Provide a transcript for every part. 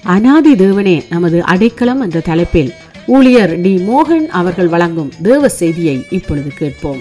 அனாதி தேவனே நமது அடைக்கலம் என்ற தலைப்பில் ஊழியர் டி மோகன் அவர்கள் வழங்கும் தேவ செய்தியை இப்பொழுது கேட்போம்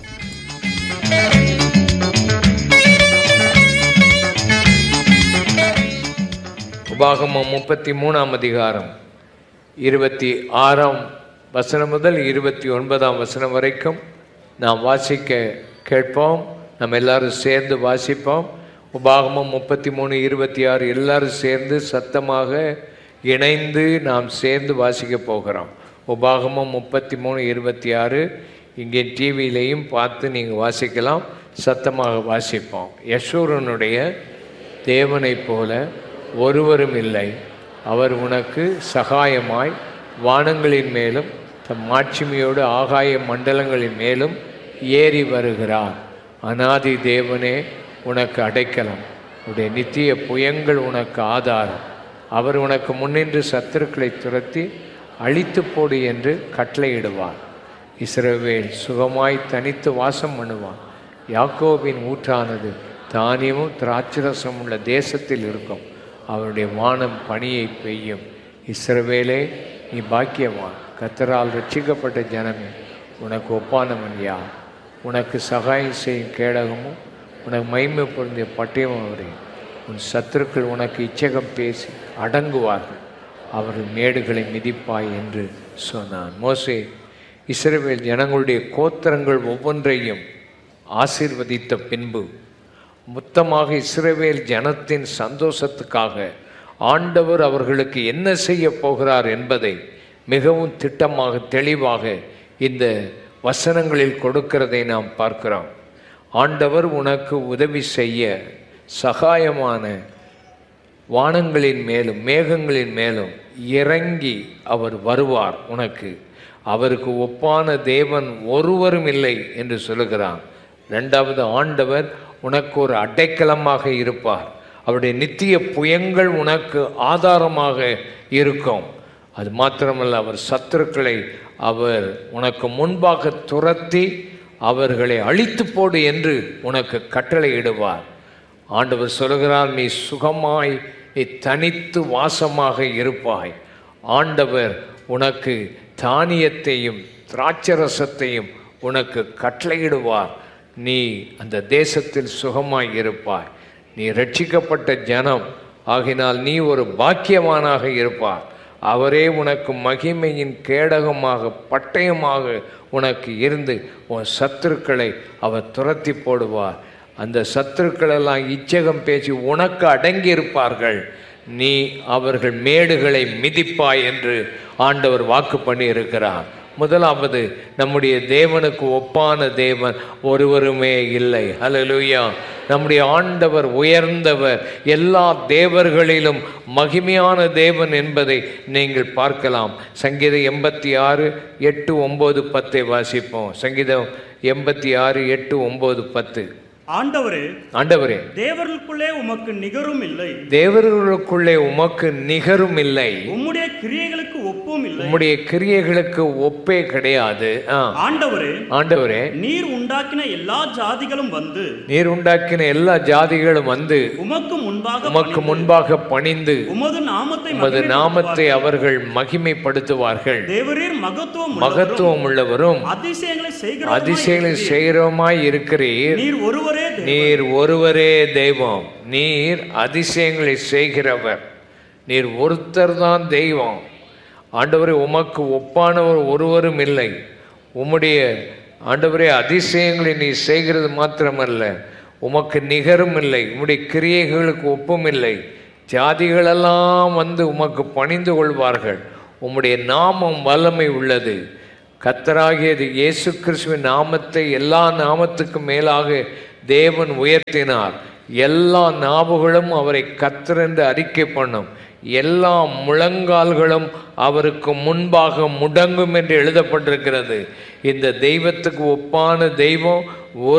உபாகமம் முப்பத்தி மூணாம் அதிகாரம் இருபத்தி ஆறாம் வசனம் முதல் இருபத்தி ஒன்பதாம் வசனம் வரைக்கும் நாம் வாசிக்க கேட்போம் நம்ம எல்லாரும் சேர்ந்து வாசிப்போம் உபாகமம் முப்பத்தி மூணு இருபத்தி ஆறு எல்லாரும் சேர்ந்து சத்தமாக இணைந்து நாம் சேர்ந்து வாசிக்க போகிறோம் உபாகமம் முப்பத்தி மூணு இருபத்தி ஆறு இங்கே டிவியிலையும் பார்த்து நீங்கள் வாசிக்கலாம் சத்தமாக வாசிப்போம் யசூரனுடைய தேவனைப் போல ஒருவரும் இல்லை அவர் உனக்கு சகாயமாய் வானங்களின் மேலும் தம் மாட்சிமையோடு ஆகாய மண்டலங்களின் மேலும் ஏறி வருகிறார் அனாதி தேவனே உனக்கு அடைக்கலம் உடைய நித்திய புயங்கள் உனக்கு ஆதாரம் அவர் உனக்கு முன்னின்று சத்துருக்களை துரத்தி அழித்து போடு என்று கட்டளையிடுவார் இஸ்ரவேல் சுகமாய் தனித்து வாசம் பண்ணுவான் யாக்கோபின் ஊற்றானது தானியமும் திராட்சரசம் உள்ள தேசத்தில் இருக்கும் அவருடைய வானம் பனியை பெய்யும் இஸ்ரவேலே நீ பாக்கியவான் கத்தரால் ரட்சிக்கப்பட்ட ஜனமே உனக்கு ஒப்பானவன் யார் உனக்கு சகாயம் செய்யும் கேடகமும் உனக்கு மைமை பொருந்திய பட்டயம் அவரே உன் சத்துருக்கள் உனக்கு இச்சகம் பேசி அடங்குவார்கள் அவர்கள் மேடுகளை மிதிப்பாய் என்று சொன்னான் மோசே இஸ்ரவேல் ஜனங்களுடைய கோத்திரங்கள் ஒவ்வொன்றையும் ஆசீர்வதித்த பின்பு மொத்தமாக இஸ்ரவேல் ஜனத்தின் சந்தோஷத்துக்காக ஆண்டவர் அவர்களுக்கு என்ன செய்ய போகிறார் என்பதை மிகவும் திட்டமாக தெளிவாக இந்த வசனங்களில் கொடுக்கிறதை நாம் பார்க்கிறோம் ஆண்டவர் உனக்கு உதவி செய்ய சகாயமான வானங்களின் மேலும் மேகங்களின் மேலும் இறங்கி அவர் வருவார் உனக்கு அவருக்கு ஒப்பான தேவன் ஒருவரும் இல்லை என்று சொல்லுகிறான் ரெண்டாவது ஆண்டவர் உனக்கு ஒரு அடைக்கலமாக இருப்பார் அவருடைய நித்திய புயங்கள் உனக்கு ஆதாரமாக இருக்கும் அது மாத்திரமல்ல அவர் சத்துருக்களை அவர் உனக்கு முன்பாக துரத்தி அவர்களை அழித்து போடு என்று உனக்கு கட்டளையிடுவார் ஆண்டவர் சொல்கிறார் நீ சுகமாய் நீ தனித்து வாசமாக இருப்பாய் ஆண்டவர் உனக்கு தானியத்தையும் திராட்சரசத்தையும் உனக்கு கட்டளையிடுவார் நீ அந்த தேசத்தில் சுகமாய் இருப்பாய் நீ ரட்சிக்கப்பட்ட ஜனம் ஆகினால் நீ ஒரு பாக்கியவானாக இருப்பார் அவரே உனக்கு மகிமையின் கேடகமாக பட்டயமாக உனக்கு இருந்து உன் சத்துருக்களை அவர் துரத்தி போடுவார் அந்த சத்துருக்களெல்லாம் இச்சகம் பேசி உனக்கு அடங்கி இருப்பார்கள் நீ அவர்கள் மேடுகளை மிதிப்பாய் என்று ஆண்டவர் வாக்கு பண்ணி இருக்கிறார் முதலாவது நம்முடைய தேவனுக்கு ஒப்பான தேவன் ஒருவருமே இல்லை ஹalleluya நம்முடைய ஆண்டவர் உயர்ந்தவர் எல்லா தேவர்களிலும் மகிமையான தேவன் என்பதை நீங்கள் பார்க்கலாம் சங்கீதம் எண்பத்தி ஆறு எட்டு ஒம்பது பத்தை வாசிப்போம் சங்கீதம் எண்பத்தி ஆறு எட்டு ஒம்பது பத்து ஆண்டவரே ஆண்டவரே தேவர்களுக்குள்ளே உமக்கு நிகரும் இல்லை தேவர்களுக்குள்ளே உமக்கு நிகரும் இல்லை உம்முடைய கிரியைகளுக்கு ஒப்பும் இல்லை உம்முடைய கிரியைகளுக்கு ஒப்பே கிடையாது ஆ. ஆண்டவரே ஆண்டவரே நீர் உண்டாக்கின எல்லா ஜாதிகளும் வந்து நீர் உண்டாக்கின எல்லா ஜாதிகளும் வந்து உமக்கு முன்பாக உமக்கு முன்பாக பணிந்து உமது நாமத்தை உமது நாமத்தை அவர்கள் மகிமைப்படுத்துவார்கள் தேவரீர் மகத்துவம் உள்ளவரும், மகத்துவம் உள்ளவரும் அதிசயங்களை செய்கிற அதிசயங்களை செய்கிறோமாய் இருக்கிறீர் நீர் ஒருவரே தேவன். நீர் ஒருவரே தெய்வம் நீர் அதிசயங்களை செய்கிறவர் நீர் ஒருத்தர் தான் தெய்வம் ஆண்டவரே உமக்கு ஒப்பானவர் ஒருவரும் இல்லை உம்முடைய ஆண்டவரே அதிசயங்களை நீ செய்கிறது மாத்திரமல்ல உமக்கு நிகரும் இல்லை உம்முடைய கிரியைகளுக்கு ஒப்பும் இல்லை ஜாதிகளெல்லாம் வந்து உமக்கு பணிந்து கொள்வார்கள் உம்முடைய நாமம் வல்லமை உள்ளது கத்தராகியது இயேசு கிறிஸ்துவின் நாமத்தை எல்லா நாமத்துக்கும் மேலாக தேவன் உயர்த்தினார் எல்லா நாவுகளும் அவரை கத்தர் என்று அறிக்கை பண்ணும் எல்லா முழங்கால்களும் அவருக்கு முன்பாக முடங்கும் என்று எழுதப்பட்டிருக்கிறது இந்த தெய்வத்துக்கு ஒப்பான தெய்வம்